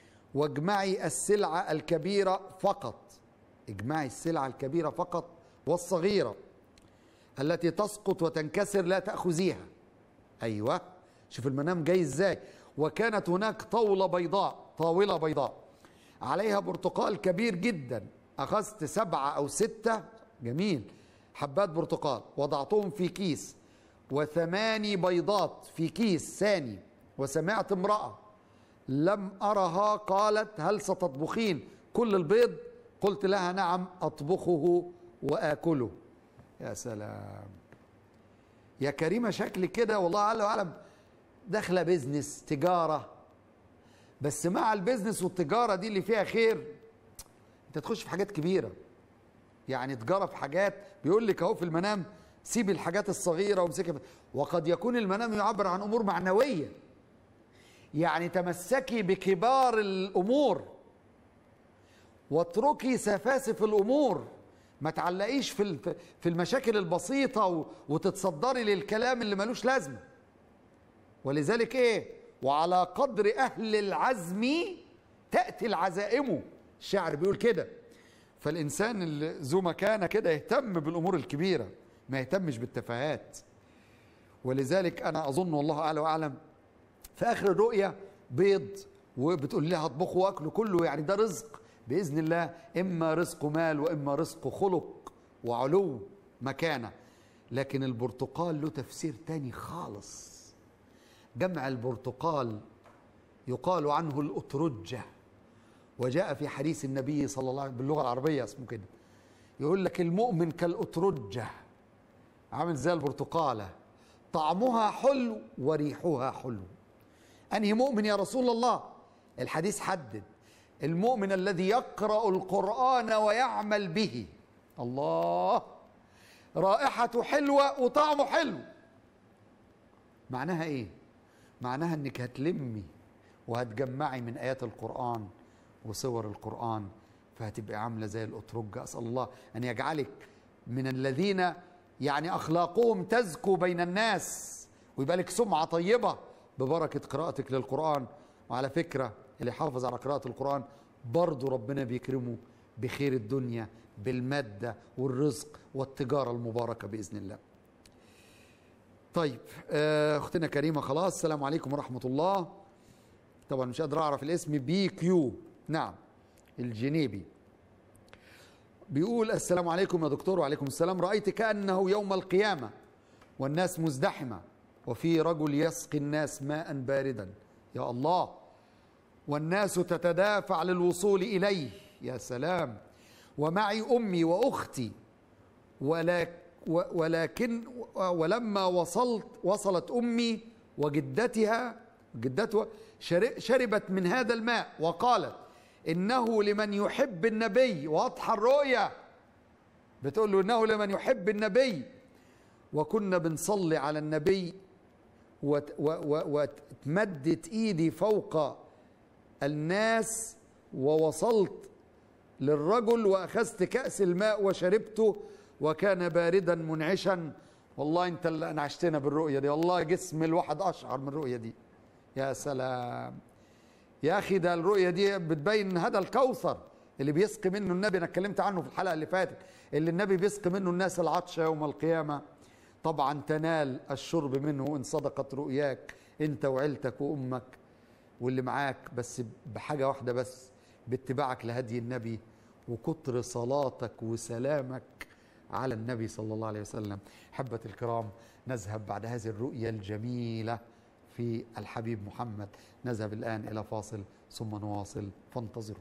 واجمعي السلعة الكبيرة فقط اجمعي السلعة الكبيرة فقط والصغيرة التي تسقط وتنكسر لا تأخذيها أيوة شوف المنام جاي ازاي وكانت هناك طاولة بيضاء طاولة بيضاء عليها برتقال كبير جدا أخذت سبعة أو ستة جميل حبات برتقال وضعتهم في كيس وثماني بيضات في كيس ثاني وسمعت امرأة لم أرها قالت هل ستطبخين كل البيض قلت لها نعم أطبخه وآكله يا سلام يا كريمة شكل كده والله أعلم أعلم داخلة بيزنس تجارة بس مع البيزنس والتجارة دي اللي فيها خير انت تخش في حاجات كبيرة يعني تجارة في حاجات بيقول لك اهو في المنام سيبي الحاجات الصغيرة وامسكي وقد يكون المنام يعبر عن أمور معنوية يعني تمسكي بكبار الأمور واتركي سفاسف الأمور ما تعلقيش في في المشاكل البسيطة وتتصدري للكلام اللي ملوش لازمة ولذلك ايه وعلى قدر أهل العزم تأتي العزائم الشاعر بيقول كده فالإنسان اللي ذو مكانة كده يهتم بالأمور الكبيرة ما يهتمش بالتفاهات ولذلك أنا أظن والله أعلى وأعلم في آخر الرؤية بيض وبتقول لها اطبخوا واكلوا كله يعني ده رزق باذن الله اما رزق مال واما رزق خلق وعلو مكانه لكن البرتقال له تفسير تاني خالص جمع البرتقال يقال عنه الأترجة وجاء في حديث النبي صلى الله عليه وسلم باللغة العربية اسمه كده يقول لك المؤمن كالأترجة عامل زي البرتقالة طعمها حلو وريحها حلو أنهي مؤمن يا رسول الله الحديث حدد المؤمن الذي يقرأ القرآن ويعمل به الله رائحته حلوة وطعمه حلو معناها ايه معناها انك هتلمي وهتجمعي من ايات القرآن وصور القرآن فهتبقى عاملة زي الأترجة أسأل الله أن يجعلك من الذين يعني أخلاقهم تزكو بين الناس ويبقى لك سمعة طيبة ببركة قراءتك للقرآن وعلى فكرة اللي حافظ على قراءة القرآن برضه ربنا بيكرمه بخير الدنيا بالمادة والرزق والتجارة المباركة بإذن الله طيب آه، اختنا كريمة خلاص السلام عليكم ورحمة الله طبعا مش قادر اعرف الاسم بي كيو نعم الجنيبي بيقول السلام عليكم يا دكتور وعليكم السلام رأيت كأنه يوم القيامة والناس مزدحمة وفي رجل يسقي الناس ماء باردا يا الله والناس تتدافع للوصول إليه يا سلام ومعي أمي وأختي ولكن ولكن ولما وصلت وصلت امي وجدتها جدتها شربت من هذا الماء وقالت انه لمن يحب النبي واضحه الرؤيه بتقول له انه لمن يحب النبي وكنا بنصلي على النبي وتمدت ايدي فوق الناس ووصلت للرجل واخذت كاس الماء وشربته وكان باردا منعشا والله انت اللي انعشتنا بالرؤيه دي والله جسم الواحد اشعر من الرؤيه دي يا سلام يا اخي ده الرؤيه دي بتبين هذا الكوثر اللي بيسقي منه النبي انا اتكلمت عنه في الحلقه اللي فاتت اللي النبي بيسقي منه الناس العطشه يوم القيامه طبعا تنال الشرب منه ان صدقت رؤياك انت وعيلتك وامك واللي معاك بس بحاجه واحده بس باتباعك لهدي النبي وكتر صلاتك وسلامك على النبي صلى الله عليه وسلم حبة الكرام نذهب بعد هذه الرؤية الجميلة في الحبيب محمد نذهب الآن إلى فاصل ثم نواصل فانتظروا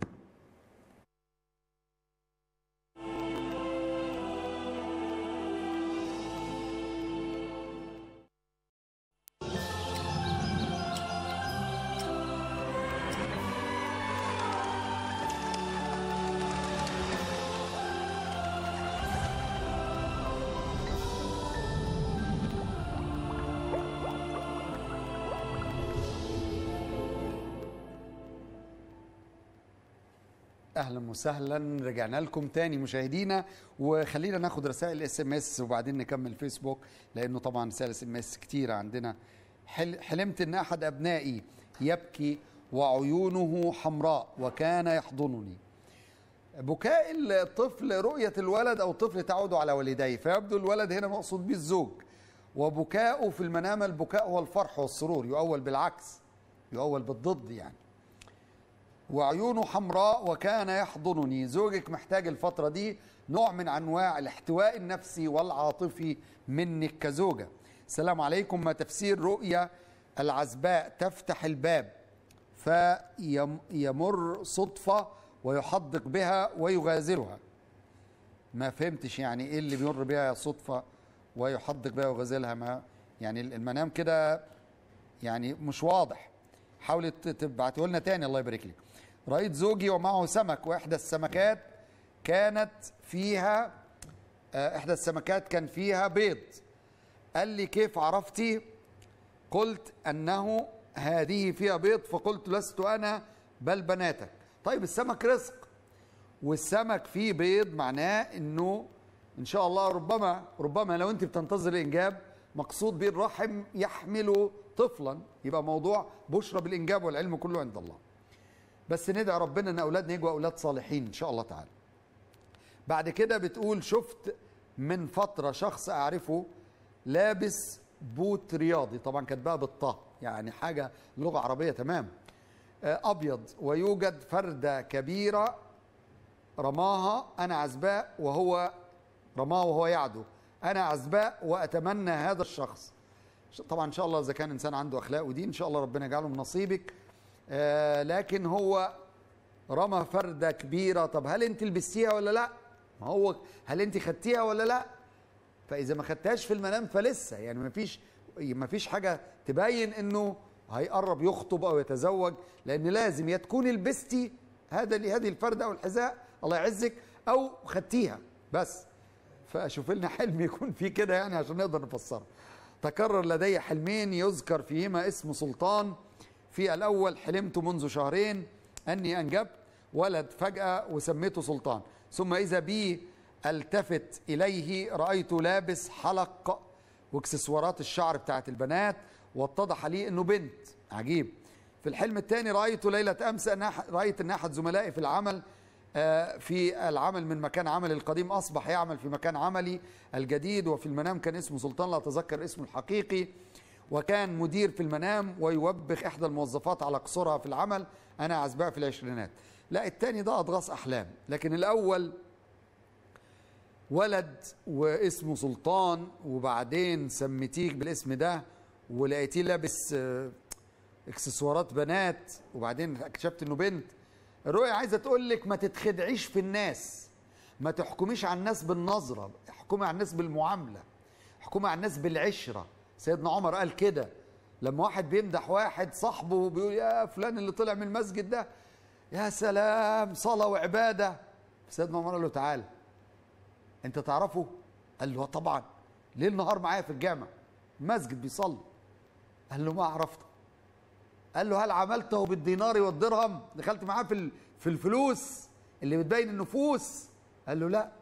اهلا وسهلا رجعنا لكم تاني مشاهدينا وخلينا ناخد رسائل اس ام اس وبعدين نكمل فيسبوك لانه طبعا رسائل اس ام اس كتيره عندنا حلمت ان احد ابنائي يبكي وعيونه حمراء وكان يحضنني بكاء الطفل رؤية الولد أو الطفل تعود على والديه فيبدو الولد هنا مقصود به الزوج وبكاؤه في المنام البكاء هو الفرح والسرور يؤول بالعكس يؤول بالضد يعني وعيونه حمراء وكان يحضنني زوجك محتاج الفترة دي نوع من أنواع الاحتواء النفسي والعاطفي منك كزوجة السلام عليكم ما تفسير رؤية العزباء تفتح الباب فيمر صدفة ويحدق بها ويغازلها ما فهمتش يعني ايه اللي بيمر بها صدفة ويحدق بها ويغازلها ما يعني المنام كده يعني مش واضح حاولي تبعته لنا تاني الله يبارك لك رأيت زوجي ومعه سمك وإحدى السمكات كانت فيها آه، إحدى السمكات كان فيها بيض قال لي كيف عرفتي قلت أنه هذه فيها بيض فقلت لست أنا بل بناتك طيب السمك رزق والسمك فيه بيض معناه أنه إن شاء الله ربما ربما لو أنت بتنتظر الإنجاب مقصود به الرحم يحمل طفلا يبقى موضوع بشرى بالإنجاب والعلم كله عند الله بس ندعي ربنا ان اولادنا يجوا اولاد صالحين ان شاء الله تعالى بعد كده بتقول شفت من فتره شخص اعرفه لابس بوت رياضي طبعا كاتباها بالطه يعني حاجه لغه عربيه تمام آه، ابيض ويوجد فرده كبيره رماها انا عزباء وهو رماه وهو يعدو انا عزباء واتمنى هذا الشخص طبعا ان شاء الله اذا كان انسان عنده اخلاق ودين ان شاء الله ربنا يجعله من نصيبك آه لكن هو رمى فرده كبيره طب هل انت لبستيها ولا لا ما هو هل انت خدتيها ولا لا فاذا ما خدتهاش في المنام فلسه يعني ما فيش ما فيش حاجه تبين انه هيقرب يخطب او يتزوج لان لازم يا تكوني لبستي هذا هذه الفرده او الحذاء الله يعزك او خدتيها بس فشوف لنا حلم يكون فيه كده يعني عشان نقدر نفسره تكرر لدي حلمين يذكر فيهما اسم سلطان في الأول حلمت منذ شهرين أني أنجبت ولد فجأة وسميته سلطان ثم إذا بي التفت إليه رأيته لابس حلق واكسسوارات الشعر بتاعت البنات واتضح لي أنه بنت عجيب في الحلم الثاني رأيت ليلة أمس أن رأيت أن أحد زملائي في العمل آه، في العمل من مكان عملي القديم أصبح يعمل في مكان عملي الجديد وفي المنام كان اسمه سلطان لا أتذكر اسمه الحقيقي وكان مدير في المنام ويوبخ إحدى الموظفات على قصورها في العمل أنا عزباء في العشرينات لا التاني ده أضغاث أحلام لكن الأول ولد واسمه سلطان وبعدين سميتيك بالاسم ده ولقيتيه لابس آه، اكسسوارات بنات وبعدين اكتشفت انه بنت الرؤية عايزة تقول لك ما تتخدعيش في الناس ما تحكميش على الناس بالنظرة احكمي على الناس بالمعاملة احكمي على الناس بالعشرة سيدنا عمر قال كده لما واحد بيمدح واحد صاحبه بيقول يا فلان اللي طلع من المسجد ده يا سلام صلاة وعبادة سيدنا عمر قال له تعالى انت تعرفه قال له طبعا ليل نهار معايا في الجامع مسجد بيصلي قال له ما عرفته قال له هل عملته بالدينار والدرهم دخلت معاه في في الفلوس اللي بتبين النفوس قال له لا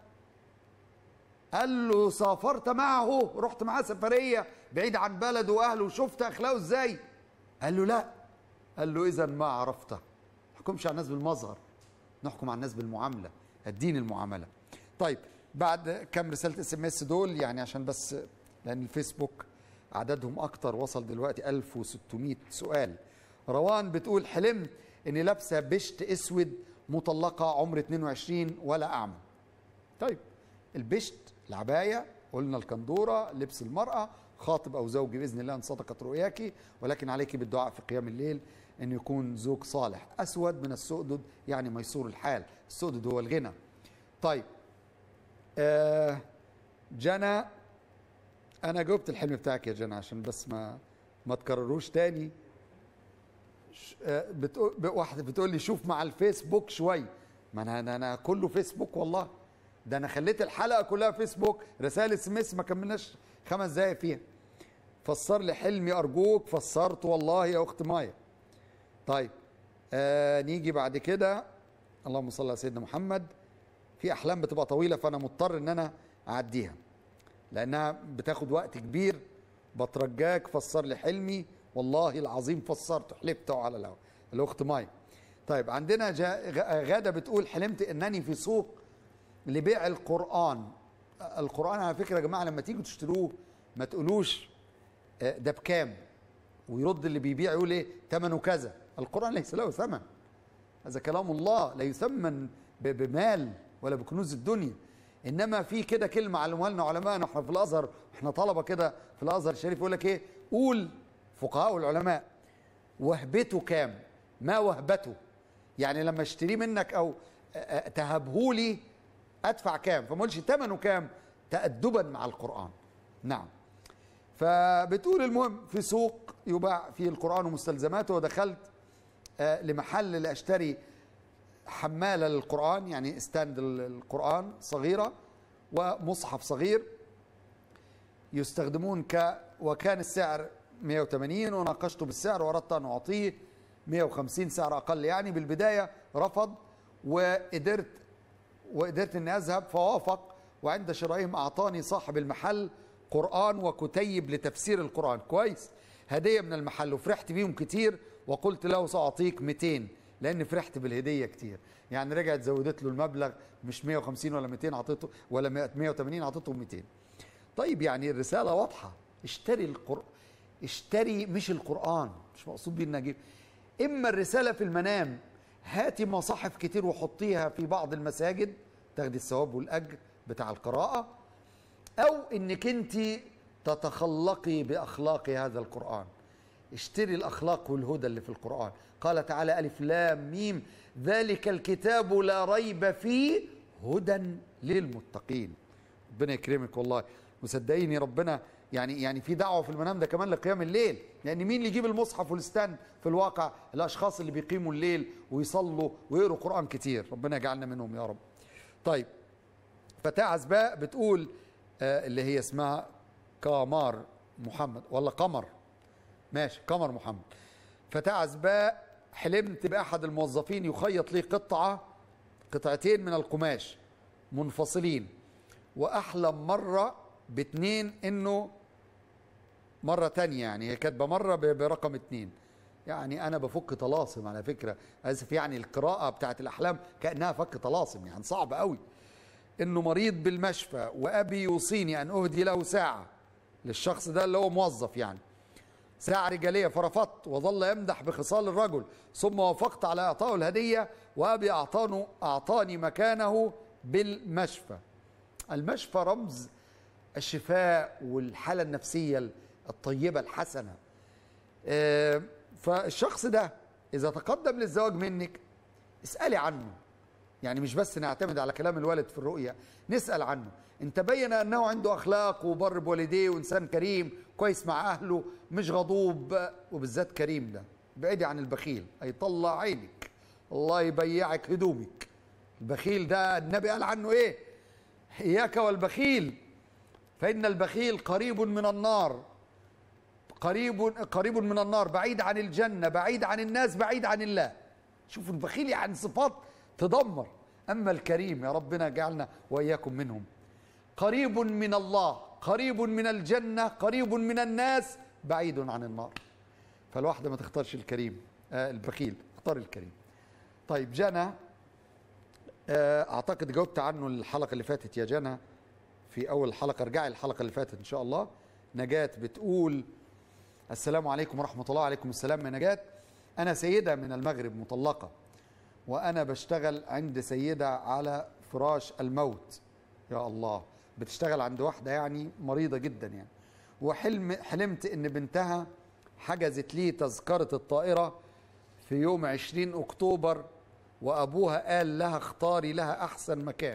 قال له سافرت معه رحت معاه سفريه بعيد عن بلده واهله وشفت اخلاقه ازاي قال له لا قال له اذا ما عرفته ما نحكمش على الناس بالمظهر نحكم على الناس بالمعامله الدين المعامله طيب بعد كم رساله اس ام اس دول يعني عشان بس لان الفيسبوك عددهم اكتر وصل دلوقتي 1600 سؤال روان بتقول حلمت اني لابسه بشت اسود مطلقه عمر 22 ولا اعمى طيب البشت العبايه قلنا الكندوره لبس المراه خاطب او زوج باذن الله ان صدقت رؤياك ولكن عليك بالدعاء في قيام الليل ان يكون زوج صالح اسود من السؤدد يعني ميسور الحال السؤدد هو الغنى طيب آه جنى انا جاوبت الحلم بتاعك يا جنى عشان بس ما ما تكرروش تاني آه، بتقول واحده بتقول لي شوف مع الفيسبوك شوي ما انا انا, أنا كله فيسبوك والله ده انا خليت الحلقه كلها فيسبوك رسائل اس ام ما كملناش خمس دقايق فيها فسر لي حلمي ارجوك فسرت والله يا اخت مايا طيب آه نيجي بعد كده اللهم صل على سيدنا محمد في احلام بتبقى طويله فانا مضطر ان انا اعديها لانها بتاخد وقت كبير بترجاك فسر لي حلمي والله العظيم فسرته حلفته على الهواء الاخت ماي طيب عندنا غاده بتقول حلمت انني في سوق لبيع القران القران على فكره يا جماعه لما تيجوا تشتروه ما تقولوش آه، ده بكام ويرد اللي بيبيع يقول ايه ثمنه كذا القران ليس له ثمن هذا كلام الله لا يثمن بمال ولا بكنوز الدنيا انما في كده كلمه علموها لنا علماءنا احنا في الازهر احنا طلبه كده في الازهر الشريف يقول لك ايه قول فقهاء العلماء وهبته كام ما وهبته يعني لما اشتريه منك او تهبه لي ادفع كام فما قلش ثمنه كام تأدبا مع القرآن نعم فبتقول المهم في سوق يباع فيه القرآن ومستلزماته ودخلت لمحل لأشتري حمالة للقرآن يعني استاند القرآن صغيرة ومصحف صغير يستخدمون ك وكان السعر 180 وناقشته بالسعر واردت ان اعطيه 150 سعر اقل يعني بالبدايه رفض وقدرت وقدرت اني اذهب فوافق وعند شرائهم اعطاني صاحب المحل قران وكتيب لتفسير القران كويس هديه من المحل وفرحت بيهم كتير وقلت له ساعطيك 200 لان فرحت بالهديه كتير يعني رجعت زودت له المبلغ مش 150 ولا 200 اعطيته ولا 180 اعطيته 200 طيب يعني الرساله واضحه اشتري القران اشتري مش القرآن مش مقصود بيه اجيب اما الرسالة في المنام هاتي مصاحف كتير وحطيها في بعض المساجد تاخدي الثواب والاجر بتاع القراءه او انك انت تتخلقي باخلاق هذا القران اشتري الاخلاق والهدى اللي في القران قال تعالى الف لام ميم ذلك الكتاب لا ريب فيه هدى للمتقين ربنا يكرمك والله مصدقيني ربنا يعني يعني في دعوه في المنام ده كمان لقيام الليل لان يعني مين اللي يجيب المصحف والستان في الواقع الاشخاص اللي بيقيموا الليل ويصلوا ويقروا قران كتير ربنا يجعلنا منهم يا رب طيب فتاة عزباء بتقول آه اللي هي اسمها قمر محمد ولا قمر ماشي قمر محمد فتاة عزباء حلمت بأحد الموظفين يخيط لي قطعة قطعتين من القماش منفصلين وأحلم مرة باتنين إنه مرة تانية يعني هي كاتبة مرة برقم اتنين يعني أنا بفك طلاسم على فكرة آسف يعني القراءة بتاعت الأحلام كأنها فك طلاسم يعني صعب قوي إنه مريض بالمشفى وأبي يوصيني أن أهدي له ساعة للشخص ده اللي هو موظف يعني ساعة رجالية فرفضت وظل يمدح بخصال الرجل ثم وافقت على إعطائه الهدية وأبي أعطانه أعطاني مكانه بالمشفى المشفى رمز الشفاء والحالة النفسية الطيبة الحسنة فالشخص ده إذا تقدم للزواج منك اسألي عنه يعني مش بس نعتمد على كلام الوالد في الرؤية نسأل عنه ان تبين انه عنده اخلاق وبر بوالديه وانسان كريم كويس مع اهله مش غضوب وبالذات كريم ده بعيدي عن البخيل هيطلع عينك الله يبيعك هدومك البخيل ده النبي قال عنه ايه اياك والبخيل فان البخيل قريب من النار قريب قريب من النار بعيد عن الجنه بعيد عن الناس بعيد عن الله شوفوا البخيل يعني صفات تدمر اما الكريم يا ربنا جعلنا واياكم منهم قريب من الله قريب من الجنة قريب من الناس بعيد عن النار فالواحدة ما تختارش الكريم آه البخيل اختار الكريم طيب جنى آه اعتقد جاوبت عنه الحلقة اللي فاتت يا جنى في اول حلقة ارجعي الحلقة اللي فاتت ان شاء الله نجاة بتقول السلام عليكم ورحمة الله عليكم السلام يا نجاة انا سيدة من المغرب مطلقة وانا بشتغل عند سيدة على فراش الموت يا الله بتشتغل عند واحدة يعني مريضة جدا يعني وحلم حلمت ان بنتها حجزت لي تذكرة الطائرة في يوم 20 اكتوبر وابوها قال لها اختاري لها احسن مكان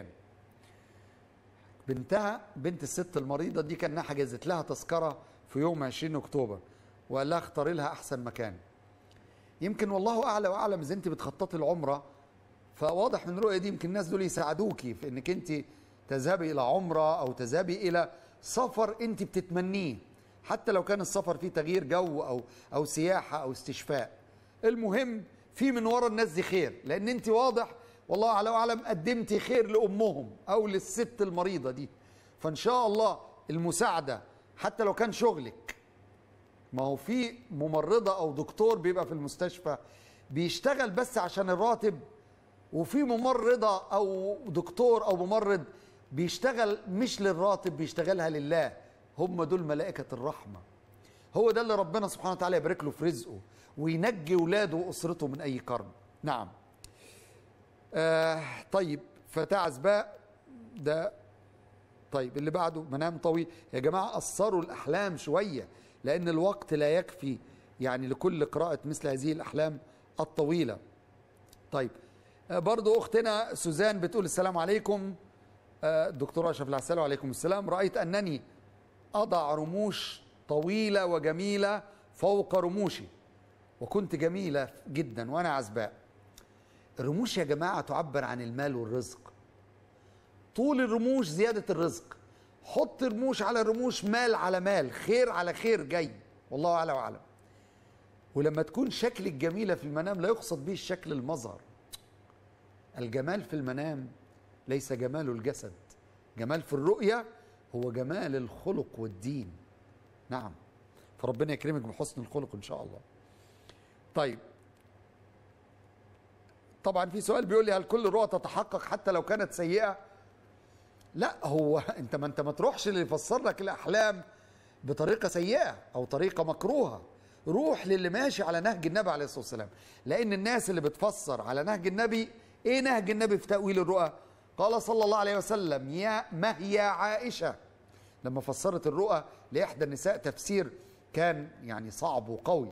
بنتها بنت الست المريضة دي كانها حجزت لها تذكرة في يوم 20 اكتوبر وقال لها اختاري لها احسن مكان يمكن والله اعلى واعلم اذا انت بتخططي العمره فواضح من الرؤيه دي يمكن الناس دول يساعدوكي في انك انت تذهبي الى عمره او تذهبي الى سفر انت بتتمنيه حتى لو كان السفر فيه تغيير جو او او سياحه او استشفاء المهم في من ورا الناس دي خير لان انت واضح والله اعلى واعلم قدمتي خير لامهم او للست المريضه دي فان شاء الله المساعده حتى لو كان شغلك ما هو في ممرضه او دكتور بيبقى في المستشفى بيشتغل بس عشان الراتب وفي ممرضه او دكتور او ممرض بيشتغل مش للراتب بيشتغلها لله هم دول ملائكة الرحمة هو ده اللي ربنا سبحانه وتعالى يبارك له في رزقه وينجي ولاده وأسرته من أي كرب نعم آه طيب فتاة عزباء ده طيب اللي بعده منام طويل يا جماعة قصروا الأحلام شوية لأن الوقت لا يكفي يعني لكل قراءة مثل هذه الأحلام الطويلة طيب آه برضو أختنا سوزان بتقول السلام عليكم الدكتور اشرف العسال وعليكم السلام رايت انني اضع رموش طويله وجميله فوق رموشي وكنت جميله جدا وانا عزباء الرموش يا جماعه تعبر عن المال والرزق طول الرموش زياده الرزق حط رموش على رموش مال على مال خير على خير جاي والله اعلى واعلم ولما تكون شكلك جميله في المنام لا يقصد به الشكل المظهر الجمال في المنام ليس جمال الجسد جمال في الرؤية هو جمال الخلق والدين نعم فربنا يكرمك بحسن الخلق إن شاء الله طيب طبعا في سؤال بيقول لي هل كل رؤى تتحقق حتى لو كانت سيئة لا هو انت ما انت ما تروحش اللي يفسر لك الاحلام بطريقه سيئه او طريقه مكروهه روح للي ماشي على نهج النبي عليه الصلاه والسلام لان الناس اللي بتفسر على نهج النبي ايه نهج النبي في تاويل الرؤى قال صلى الله عليه وسلم يا ما هي عائشه لما فسرت الرؤى لاحدى النساء تفسير كان يعني صعب وقوي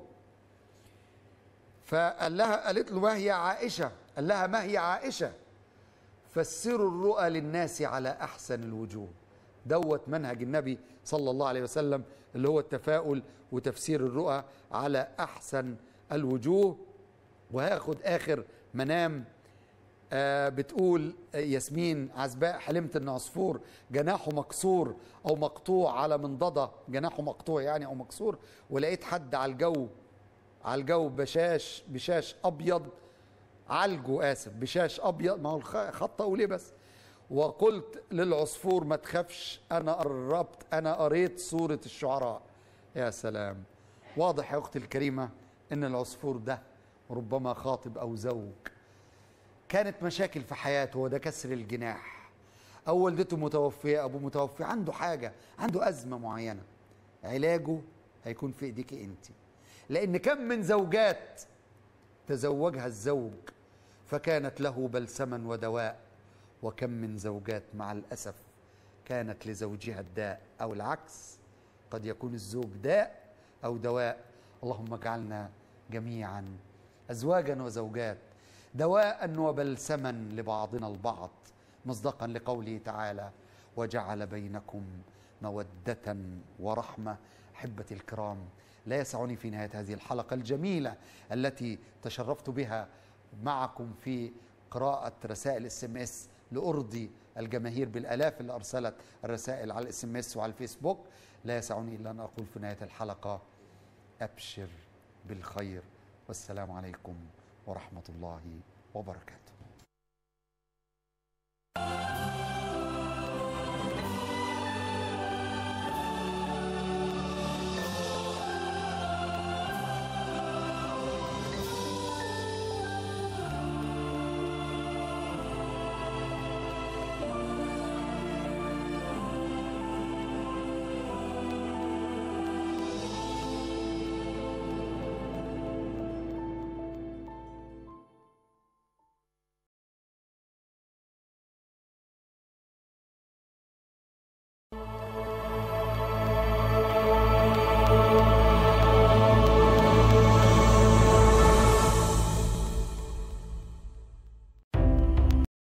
فقال لها قالت له ما هي عائشه قال لها ما هي عائشه فسروا الرؤى للناس على احسن الوجوه دوت منهج النبي صلى الله عليه وسلم اللي هو التفاؤل وتفسير الرؤى على احسن الوجوه وهاخد اخر منام آه بتقول ياسمين عزباء حلمت ان عصفور جناحه مكسور او مقطوع على منضده جناحه مقطوع يعني او مكسور ولقيت حد على الجو على الجو بشاش بشاش ابيض عالجه اسف بشاش ابيض ما هو الخط اقول ايه بس وقلت للعصفور ما تخافش انا قربت انا قريت سوره الشعراء يا سلام واضح يا اختي الكريمه ان العصفور ده ربما خاطب او زوج كانت مشاكل في حياته وده كسر الجناح او والدته متوفيه ابوه متوفي عنده حاجه عنده ازمه معينه علاجه هيكون في ايديك انت لان كم من زوجات تزوجها الزوج فكانت له بلسما ودواء وكم من زوجات مع الاسف كانت لزوجها الداء او العكس قد يكون الزوج داء او دواء اللهم اجعلنا جميعا ازواجا وزوجات دواء وبلسما لبعضنا البعض مصداقا لقوله تعالى وجعل بينكم موده ورحمه احبتي الكرام لا يسعني في نهايه هذه الحلقه الجميله التي تشرفت بها معكم في قراءه رسائل اس ام اس لارضي الجماهير بالالاف اللي ارسلت الرسائل على الاس ام اس وعلى الفيسبوك لا يسعني الا ان اقول في نهايه الحلقه ابشر بالخير والسلام عليكم ورحمه الله وبركاته